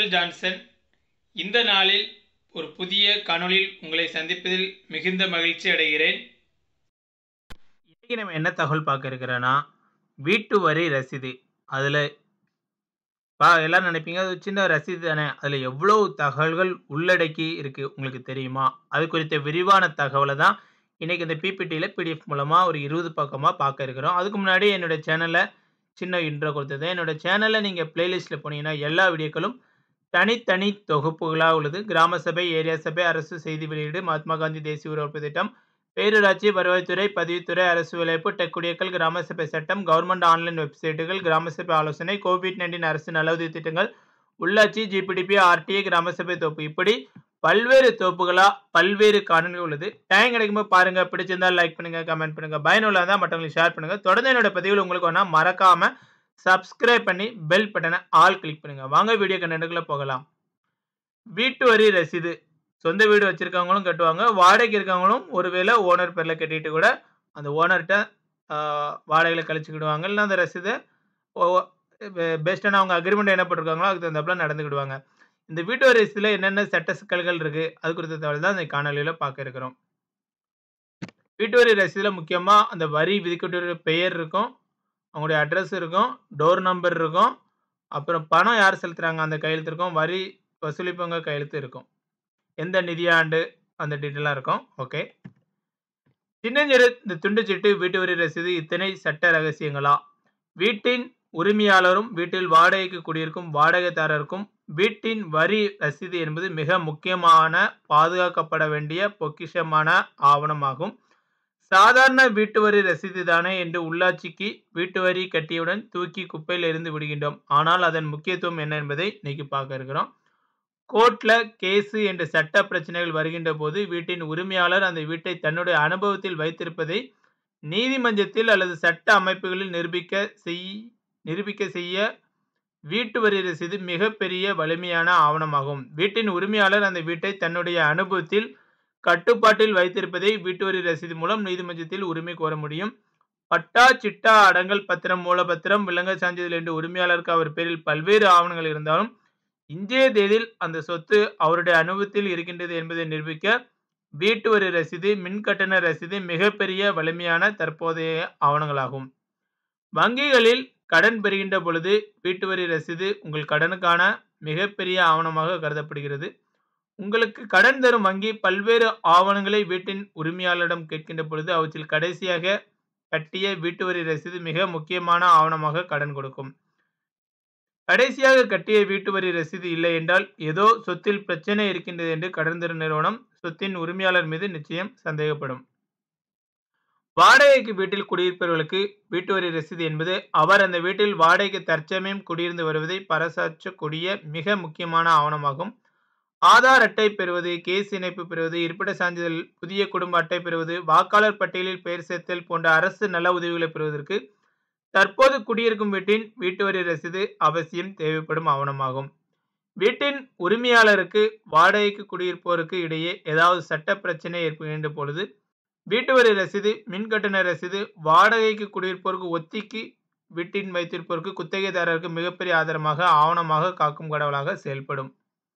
Michael Johnson இந்த நாளில் ஒரு புதிய காணொளியில் உங்களை சந்திப்பதில் மிகுந்த மகிழ்ச்சி அடைகிறேன் இன்றைக்கி நம்ம என்ன தகவல் பார்க்க இருக்கிறோன்னா வீட்டு வரி ரசீது அதில் பா எல்லாரும் நினைப்பீங்க அது சின்ன ரசீது தானே அதில் எவ்வளோ தகவல்கள் உள்ளடக்கி இருக்குது உங்களுக்கு தெரியுமா அது குறித்த விரிவான தகவலை தான் இன்றைக்கி இந்த பிபிடியில் பிடிஎஃப் மூலமாக ஒரு இருபது பக்கமாக பார்க்க இருக்கிறோம் அதுக்கு முன்னாடி என்னோடய சேனலை சின்ன இன்ட்ரோ கொடுத்தது என்னோடய சேனலில் நீங்கள் பிளேலிஸ்ட்டில் போனீங்கன்னா எல்லா வீடியோக்களும் தனித்தனி தொகுப்புகளாக உள்ளது கிராம சபை ஏரியா சபை அரசு செய்தி வெளியீடு மகாத்மா காந்தி தேசிய உறவு திட்டம் பேரூராட்சி வருவாய்த்துறை பதிவுத்துறை அரசு விளைப்பு டெக் குடியக்கல் கிராம சபை சட்டம் கவர்மெண்ட் ஆன்லைன் வெப்சைட்டுகள் கிராம சபை ஆலோசனை கோவிட் நைன்டீன் அரசு நலவுதவி திட்டங்கள் உள்ளாட்சி ஜிபிடிபி ஆர்டிஏ கிராம சபை தொகுப்பு இப்படி பல்வேறு தொகுப்புகளாக பல்வேறு காணொலிகள் உள்ளது டைம் கிடைக்கும்போது பாருங்க பிடிச்சிருந்தா லைக் பண்ணுங்க கமெண்ட் பண்ணுங்க பயனுள்ளதா மற்றவங்களுக்கு ஷேர் பண்ணுங்க தொடர்ந்து என்னோட பதிவில் உங்களுக்கு வேணா மறக்காம சப்ஸ்கிரைப் பண்ணி பெல் பட்டனை ஆல் கிளிக் பண்ணுங்க வாங்க வீடியோ கண்டென்ட்டுக்குள்ள போகலாம் வீட்டு வரி ரசீது சொந்த வீடு வச்சிருக்கவங்களும் கட்டுவாங்க வாடகைக்கு இருக்கவங்களும் ஒருவேளை ஓனர் பேரில் கட்டிட்டு கூட அந்த ஓனர்கிட்ட வாடகையில் கழிச்சுக்கிடுவாங்க இல்லைன்னா அந்த ரசீதை பெஸ்ட்டான அவங்க அக்ரிமெண்ட் என்ன போட்டிருக்காங்களோ அதுக்கு தகுந்தாப்புல நடந்துக்கிடுவாங்க இந்த வீட்டு வரி ரசீதில் என்னென்ன சட்ட சிக்கல்கள் இருக்குது அது குறித்த தகவல் தான் இந்த காணொலியில் பார்க்க இருக்கிறோம் வீட்டு வரி ரசீதில் முக்கியமாக அந்த வரி விதிக்கக்கூடிய பெயர் இருக்கும் அவங்களுடைய அட்ரஸ் இருக்கும் டோர் நம்பர் இருக்கும் அப்புறம் பணம் யார் செலுத்துகிறாங்க அந்த கையெழுத்து இருக்கும் வரி வசூலிப்பவங்க கையெழுத்து இருக்கும் எந்த நிதியாண்டு அந்த டீட்டெயிலாக இருக்கும் ஓகே சின்னஞ்சிறு இந்த துண்டுச்சீட்டு வீட்டு வரி ரசீது இத்தனை சட்ட ரகசியங்களா வீட்டின் உரிமையாளரும் வீட்டில் வாடகைக்கு குடியிருக்கும் வாடகைதாரருக்கும் வீட்டின் வரி ரசீது என்பது மிக முக்கியமான பாதுகாக்கப்பட வேண்டிய பொக்கிஷமான ஆவணமாகும் சாதாரண வீட்டு வரி ரசீது தானே என்று உள்ளாட்சிக்கு வீட்டு வரி கட்டியவுடன் தூக்கி குப்பையில் இருந்து விடுகின்றோம் ஆனால் அதன் முக்கியத்துவம் என்ன என்பதை இன்னைக்கு பார்க்க இருக்கிறோம் கோர்ட்ல கேஸு என்ற சட்ட பிரச்சனைகள் வருகின்ற போது வீட்டின் உரிமையாளர் அந்த வீட்டை தன்னுடைய அனுபவத்தில் வைத்திருப்பதை நீதிமன்றத்தில் அல்லது சட்ட அமைப்புகளில் நிரூபிக்க செய் நிரூபிக்க செய்ய வீட்டு வரி ரசீது மிகப்பெரிய வலிமையான ஆவணமாகும் வீட்டின் உரிமையாளர் அந்த வீட்டை தன்னுடைய அனுபவத்தில் கட்டுப்பாட்டில் வைத்திருப்பதை வீட்டு வரி ரசீது மூலம் நீதிமன்றத்தில் உரிமை கோர முடியும் பட்டா சிட்டா அடங்கல் பத்திரம் மூலப்பத்திரம் விலங்க சான்றிதழ் என்று உரிமையாளருக்கு அவர் பேரில் பல்வேறு ஆவணங்கள் இருந்தாலும் இன்றைய தேதியில் அந்த சொத்து அவருடைய அனுபவத்தில் இருக்கின்றது என்பதை நிரூபிக்க வீட்டு வரி ரசீது மின் கட்டண ரசீது மிகப்பெரிய வலிமையான தற்போதைய ஆவணங்களாகும் வங்கிகளில் கடன் பெறுகின்ற பொழுது வீட்டு வரி ரசீது உங்கள் கடனுக்கான மிகப்பெரிய ஆவணமாக கருதப்படுகிறது உங்களுக்கு கடன் தரும் வங்கி பல்வேறு ஆவணங்களை வீட்டின் உரிமையாளரிடம் கேட்கின்ற பொழுது அவற்றில் கடைசியாக கட்டிய வீட்டு வரி ரசீது மிக முக்கியமான ஆவணமாக கடன் கொடுக்கும் கடைசியாக கட்டிய வீட்டு வரி ரசீது இல்லை என்றால் ஏதோ சொத்தில் பிரச்சனை இருக்கின்றது என்று கடன் தரும் நிறுவனம் சொத்தின் உரிமையாளர் மீது நிச்சயம் சந்தேகப்படும் வாடகைக்கு வீட்டில் குடியிருப்பவர்களுக்கு வீட்டு வரி ரசீது என்பது அவர் அந்த வீட்டில் வாடகைக்கு தற்சமயம் குடியிருந்து வருவதை பறைசாற்றக்கூடிய மிக முக்கியமான ஆவணமாகும் ஆதார் அட்டை பெறுவது கேஸ் இணைப்பு பெறுவது இருப்பிட சான்றிதழ் புதிய குடும்ப அட்டை பெறுவது வாக்காளர் பட்டியலில் பெயர் சேர்த்தல் போன்ற அரசு நல உதவிகளை பெறுவதற்கு தற்போது குடியிருக்கும் வீட்டின் வீட்டு வரி ரசீது அவசியம் தேவைப்படும் ஆவணமாகும் வீட்டின் உரிமையாளருக்கு வாடகைக்கு குடியிருப்போருக்கு இடையே ஏதாவது சட்ட பிரச்சனை ஏற்படுகின்ற பொழுது வீட்டு வரி ரசீது மின்கட்டண ரசீது வாடகைக்கு குடியிருப்போருக்கு ஒத்திக்கு வீட்டின் வைத்திருப்போருக்கு குத்தகைதாரருக்கு மிகப்பெரிய ஆதாரமாக ஆவணமாக காக்கும் கடவுளாக செயல்படும்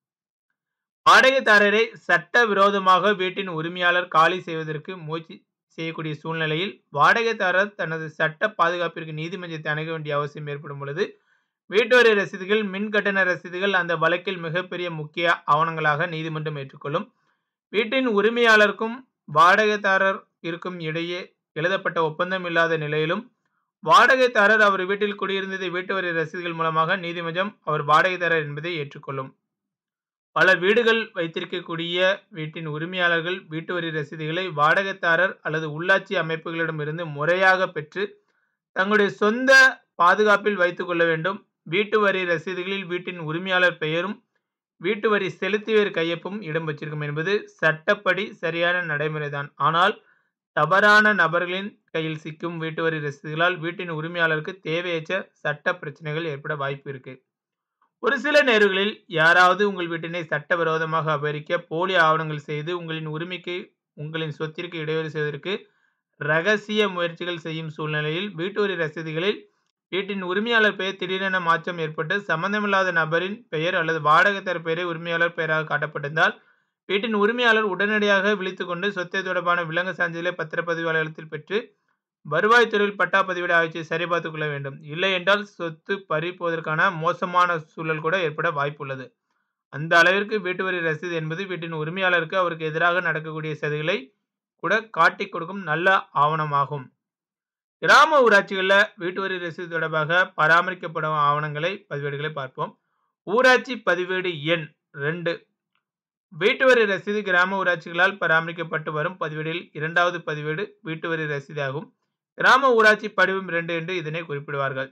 வாடகைதாரரை சட்ட விரோதமாக வீட்டின் உரிமையாளர் காலி செய்வதற்கு முயற்சி செய்யக்கூடிய சூழ்நிலையில் வாடகைதாரர் தனது சட்ட பாதுகாப்பிற்கு நீதிமன்றத்தை அணுக வேண்டிய அவசியம் ஏற்படும் பொழுது வீட்டு வரி ரசீதுகள் மின் கட்டண ரசீதுகள் அந்த வழக்கில் மிகப்பெரிய முக்கிய ஆவணங்களாக நீதிமன்றம் ஏற்றுக்கொள்ளும் வீட்டின் உரிமையாளருக்கும் வாடகைதாரர் இருக்கும் இடையே எழுதப்பட்ட ஒப்பந்தம் இல்லாத நிலையிலும் வாடகைதாரர் அவர் வீட்டில் குடியிருந்ததை வீட்டு வரி ரசீதுகள் மூலமாக நீதிமன்றம் அவர் வாடகைதாரர் என்பதை ஏற்றுக்கொள்ளும் பல வீடுகள் வைத்திருக்கக்கூடிய வீட்டின் உரிமையாளர்கள் வீட்டு வரி ரசீதுகளை வாடகைதாரர் அல்லது உள்ளாட்சி அமைப்புகளிடமிருந்து முறையாக பெற்று தங்களுடைய சொந்த பாதுகாப்பில் வைத்துக் கொள்ள வேண்டும் வீட்டு வரி ரசீதுகளில் வீட்டின் உரிமையாளர் பெயரும் வீட்டு வரி செலுத்தியவர் கையொப்பும் இடம் வச்சிருக்கும் என்பது சட்டப்படி சரியான நடைமுறைதான் ஆனால் தவறான நபர்களின் கையில் சிக்கும் வீட்டு வரி ரசீதுகளால் வீட்டின் உரிமையாளருக்கு தேவையற்ற சட்ட பிரச்சனைகள் ஏற்பட வாய்ப்பு இருக்கு ஒரு சில நேரங்களில் யாராவது உங்கள் வீட்டினை சட்டவிரோதமாக அபகரிக்க போலி ஆவணங்கள் செய்து உங்களின் உரிமைக்கு உங்களின் சொத்திற்கு இடையூறு செய்வதற்கு ரகசிய முயற்சிகள் செய்யும் சூழ்நிலையில் வீட்டு வரி ரசீதுகளில் வீட்டின் உரிமையாளர் பெயர் திடீரென மாற்றம் ஏற்பட்டு சம்பந்தமில்லாத நபரின் பெயர் அல்லது வாடகைதாரர் பெயரை உரிமையாளர் பெயராக காட்டப்பட்டிருந்தால் வீட்டின் உரிமையாளர் உடனடியாக விழித்துக் கொண்டு சொத்தை தொடர்பான விலங்கு சான்றிதழை பத்திரப்பதிவு அலுவலகத்தில் பெற்று வருவாய்த்துறையில் பட்டா பதிவேடு ஆகியவற்றை சரிபார்த்துக் கொள்ள வேண்டும் இல்லை என்றால் சொத்து பறி போவதற்கான மோசமான சூழல் கூட ஏற்பட வாய்ப்புள்ளது அந்த அளவிற்கு வீட்டு வரி ரசீது என்பது வீட்டின் உரிமையாளருக்கு அவருக்கு எதிராக நடக்கக்கூடிய சதிகளை கூட காட்டிக் கொடுக்கும் நல்ல ஆவணமாகும் கிராம ஊராட்சிகளில் வீட்டு வரி ரசீது தொடர்பாக பராமரிக்கப்படும் ஆவணங்களை பதிவேடுகளை பார்ப்போம் ஊராட்சி பதிவேடு எண் ரெண்டு வீட்டு வரி ரசீது கிராம ஊராட்சிகளால் பராமரிக்கப்பட்டு வரும் பதிவேடில் இரண்டாவது பதிவேடு வீட்டு வரி ரசீது ஆகும் கிராம ஊராட்சி படிவம் இரண்டு என்று இதனை குறிப்பிடுவார்கள்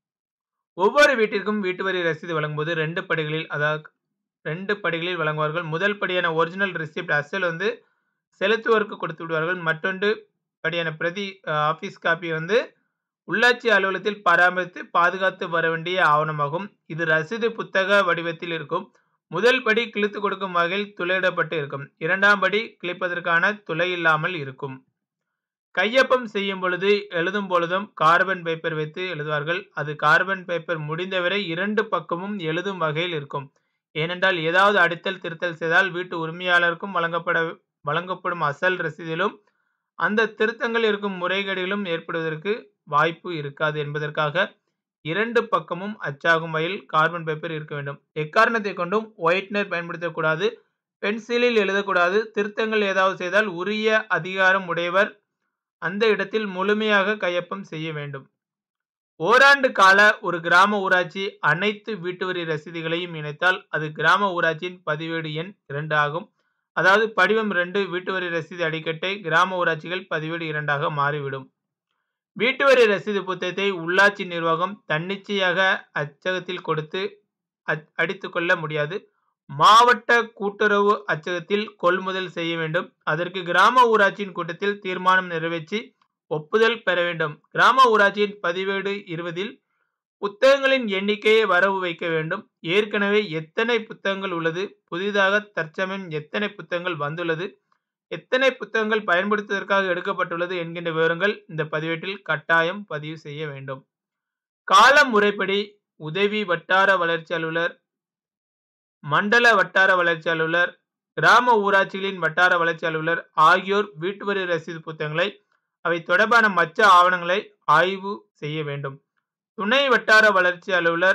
ஒவ்வொரு வீட்டிற்கும் வீட்டு வரி ரசீது வழங்கும்போது ரெண்டு படிகளில் அதாவது ரெண்டு படிகளில் வழங்குவார்கள் முதல் படியான ஒரிஜினல் ரிசிப்ட் அசல் வந்து செலுத்துவோருக்கு கொடுத்து விடுவார்கள் மற்றொன்று படியான பிரதி ஆஃபீஸ் காப்பி வந்து உள்ளாட்சி அலுவலகத்தில் பராமரித்து பாதுகாத்து வர வேண்டிய ஆவணமாகும் இது ரசீது புத்தக வடிவத்தில் இருக்கும் முதல் படி கிழித்து கொடுக்கும் வகையில் துளையிடப்பட்டு இருக்கும் இரண்டாம் படி கிழிப்பதற்கான துளை இல்லாமல் இருக்கும் கையொப்பம் செய்யும் பொழுது எழுதும் பொழுதும் கார்பன் பேப்பர் வைத்து எழுதுவார்கள் அது கார்பன் பேப்பர் முடிந்தவரை இரண்டு பக்கமும் எழுதும் வகையில் இருக்கும் ஏனென்றால் ஏதாவது அடித்தல் திருத்தல் செய்தால் வீட்டு உரிமையாளருக்கும் வழங்கப்பட வழங்கப்படும் அசல் ரசீதிலும் அந்த திருத்தங்கள் இருக்கும் முறைகேடுகளும் ஏற்படுவதற்கு வாய்ப்பு இருக்காது என்பதற்காக இரண்டு பக்கமும் அச்சாகும் வகையில் கார்பன் பேப்பர் இருக்க வேண்டும் எக்காரணத்தை கொண்டும் ஒயிட்னர் பயன்படுத்தக்கூடாது பென்சிலில் எழுதக்கூடாது திருத்தங்கள் ஏதாவது செய்தால் உரிய அதிகாரம் உடையவர் அந்த இடத்தில் முழுமையாக கையொப்பம் செய்ய வேண்டும் ஓராண்டு கால ஒரு கிராம ஊராட்சி அனைத்து வீட்டு வரி ரசீதுகளையும் இணைத்தால் அது கிராம ஊராட்சியின் பதிவேடு எண் இரண்டு ஆகும் அதாவது படிவம் ரெண்டு வீட்டு வரி ரசீது அடிக்கட்டை கிராம ஊராட்சிகள் பதிவேடு இரண்டாக மாறிவிடும் வீட்டு வரி ரசீது புத்தகத்தை உள்ளாட்சி நிர்வாகம் தன்னிச்சையாக அச்சகத்தில் கொடுத்து அடித்து கொள்ள முடியாது மாவட்ட கூட்டுறவு அச்சகத்தில் கொள்முதல் செய்ய வேண்டும் அதற்கு கிராம ஊராட்சியின் கூட்டத்தில் தீர்மானம் நிறைவேற்றி ஒப்புதல் பெற வேண்டும் கிராம ஊராட்சியின் பதிவேடு இருபதில் புத்தகங்களின் எண்ணிக்கையை வரவு வைக்க வேண்டும் ஏற்கனவே எத்தனை புத்தகங்கள் உள்ளது புதிதாக தற்சமயம் எத்தனை புத்தகங்கள் வந்துள்ளது எத்தனை புத்தகங்கள் பயன்படுத்துவதற்காக எடுக்கப்பட்டுள்ளது என்கின்ற விவரங்கள் இந்த பதிவேட்டில் கட்டாயம் பதிவு செய்ய வேண்டும் கால முறைப்படி உதவி வட்டார வளர்ச்சி அலுவலர் மண்டல வட்டார வளர்ச்சி அலுவலர் கிராம ஊராட்சிகளின் வட்டார வளர்ச்சி அலுவலர் ஆகியோர் வீட்டு வரி ரசீது புத்தகங்களை அவை தொடர்பான மற்ற ஆவணங்களை ஆய்வு செய்ய வேண்டும் துணை வட்டார வளர்ச்சி அலுவலர்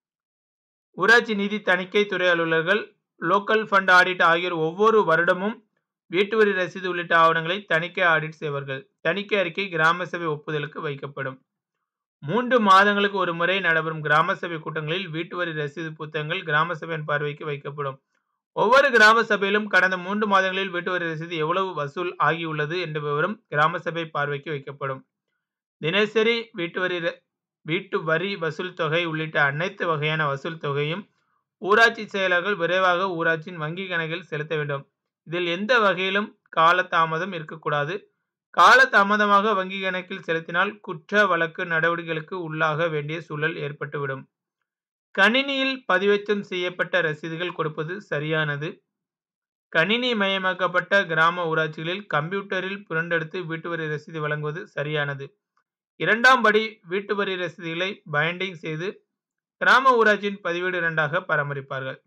ஊராட்சி நிதி தணிக்கை துறை அலுவலர்கள் லோக்கல் ஃபண்ட் ஆடிட் ஆகியோர் ஒவ்வொரு வருடமும் வீட்டு வரி ரசீது உள்ளிட்ட ஆவணங்களை தணிக்கை ஆடிட் செய்வார்கள் தணிக்கை அறிக்கை கிராம சபை ஒப்புதலுக்கு வைக்கப்படும் மூன்று மாதங்களுக்கு ஒரு முறை நடைபெறும் கிராம சபை கூட்டங்களில் வீட்டு வரி ரசீது புத்தகங்கள் கிராம சபையின் பார்வைக்கு வைக்கப்படும் ஒவ்வொரு கிராம சபையிலும் கடந்த மூன்று மாதங்களில் வீட்டு வரி ரசீது எவ்வளவு வசூல் ஆகியுள்ளது என்ற விவரம் கிராம சபை பார்வைக்கு வைக்கப்படும் தினசரி வீட்டு வரி வீட்டு வரி வசூல் தொகை உள்ளிட்ட அனைத்து வகையான வசூல் தொகையும் ஊராட்சி செயலர்கள் விரைவாக ஊராட்சியின் வங்கி கணக்கில் செலுத்த வேண்டும் இதில் எந்த வகையிலும் காலதாமதம் இருக்கக்கூடாது காலதாமதமாக வங்கி கணக்கில் செலுத்தினால் குற்ற வழக்கு நடவடிக்கைகளுக்கு உள்ளாக வேண்டிய சூழல் ஏற்பட்டுவிடும் கணினியில் பதிவேற்றம் செய்யப்பட்ட ரசீதுகள் கொடுப்பது சரியானது கணினி மயமாக்கப்பட்ட கிராம ஊராட்சிகளில் கம்ப்யூட்டரில் புரண்டெடுத்து வீட்டு வரி ரசீது வழங்குவது சரியானது இரண்டாம் படி வீட்டு வரி ரசீதுகளை பைண்டிங் செய்து கிராம ஊராட்சியின் பதிவேடு இரண்டாக பராமரிப்பார்கள்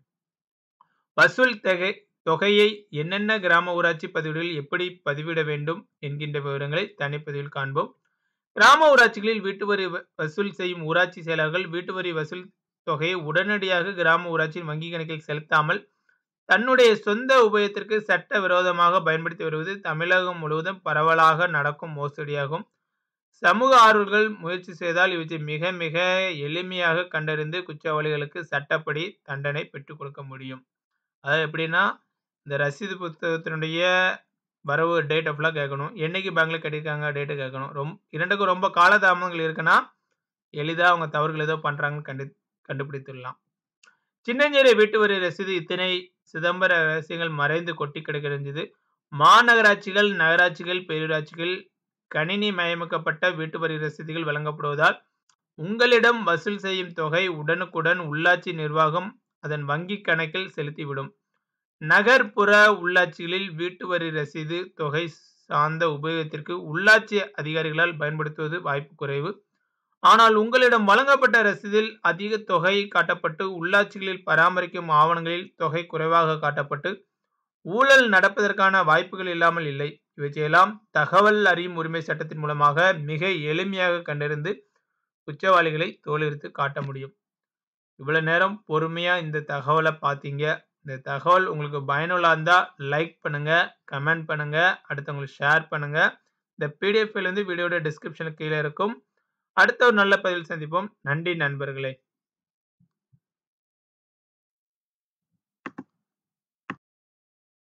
வசூல் தொகை தொகையை என்னென்ன கிராம ஊராட்சி பதிவுகளில் எப்படி பதிவிட வேண்டும் என்கின்ற விவரங்களை தனிப்பதிவில் காண்போம் கிராம ஊராட்சிகளில் வீட்டு வரி வசூல் செய்யும் ஊராட்சி செயலர்கள் வீட்டு வரி வசூல் தொகையை உடனடியாக கிராம ஊராட்சியின் வங்கி கணக்கில் செலுத்தாமல் தன்னுடைய சொந்த உபயத்திற்கு சட்ட விரோதமாக பயன்படுத்தி வருவது தமிழகம் முழுவதும் பரவலாக நடக்கும் மோசடியாகும் சமூக ஆர்வலர்கள் முயற்சி செய்தால் இவற்றை மிக மிக எளிமையாக கண்டறிந்து குற்றவாளிகளுக்கு சட்டப்படி தண்டனை பெற்றுக் கொடுக்க முடியும் அதாவது எப்படின்னா இந்த ரசீது புத்தகத்தினுடைய வரவு டேட்டை ஃபுல்லாக கேட்கணும் என்னைக்கு பேங்க்கில் கட்டியிருக்காங்க டேட்டு கேட்கணும் ரொம்ப இரண்டுக்கும் ரொம்ப காலதாமதங்கள் இருக்குன்னா எளிதாக அவங்க தவறுகள் ஏதோ பண்ணுறாங்கன்னு கண்டு கண்டுபிடித்துடலாம் சின்னஞ்சிறை வீட்டு வரி ரசீது இத்தனை சிதம்பர ரகசியங்கள் மறைந்து கொட்டி கிடக்கிறது மாநகராட்சிகள் நகராட்சிகள் பேரூராட்சிகள் கணினி மயமாக்கப்பட்ட வீட்டு வரி ரசீதுகள் வழங்கப்படுவதால் உங்களிடம் வசூல் செய்யும் தொகை உடனுக்குடன் உள்ளாட்சி நிர்வாகம் அதன் வங்கி கணக்கில் செலுத்திவிடும் நகர்ப்புற உள்ளாட்சிகளில் வீட்டு வரி ரசீது தொகை சார்ந்த உபயோகத்திற்கு உள்ளாட்சி அதிகாரிகளால் பயன்படுத்துவது வாய்ப்பு குறைவு ஆனால் உங்களிடம் வழங்கப்பட்ட ரசீதில் அதிக தொகை காட்டப்பட்டு உள்ளாட்சிகளில் பராமரிக்கும் ஆவணங்களில் தொகை குறைவாக காட்டப்பட்டு ஊழல் நடப்பதற்கான வாய்ப்புகள் இல்லாமல் இல்லை இவற்றையெல்லாம் தகவல் அறியும் உரிமை சட்டத்தின் மூலமாக மிக எளிமையாக கண்டறிந்து குற்றவாளிகளை தோலுரித்து காட்ட முடியும் இவ்வளவு நேரம் பொறுமையா இந்த தகவலை பார்த்தீங்க இந்த தகவல் உங்களுக்கு பயனுள்ளா இருந்தா லைக் பண்ணுங்க கமெண்ட் பண்ணுங்க அடுத்தவங்களுக்கு ஷேர் பண்ணுங்க இந்த பிடிஎஃப் வந்து வீடியோட டிஸ்கிரிப்ஷனுக்கு கீழே இருக்கும் அடுத்த ஒரு நல்ல பதிவில் சந்திப்போம் நன்றி நண்பர்களே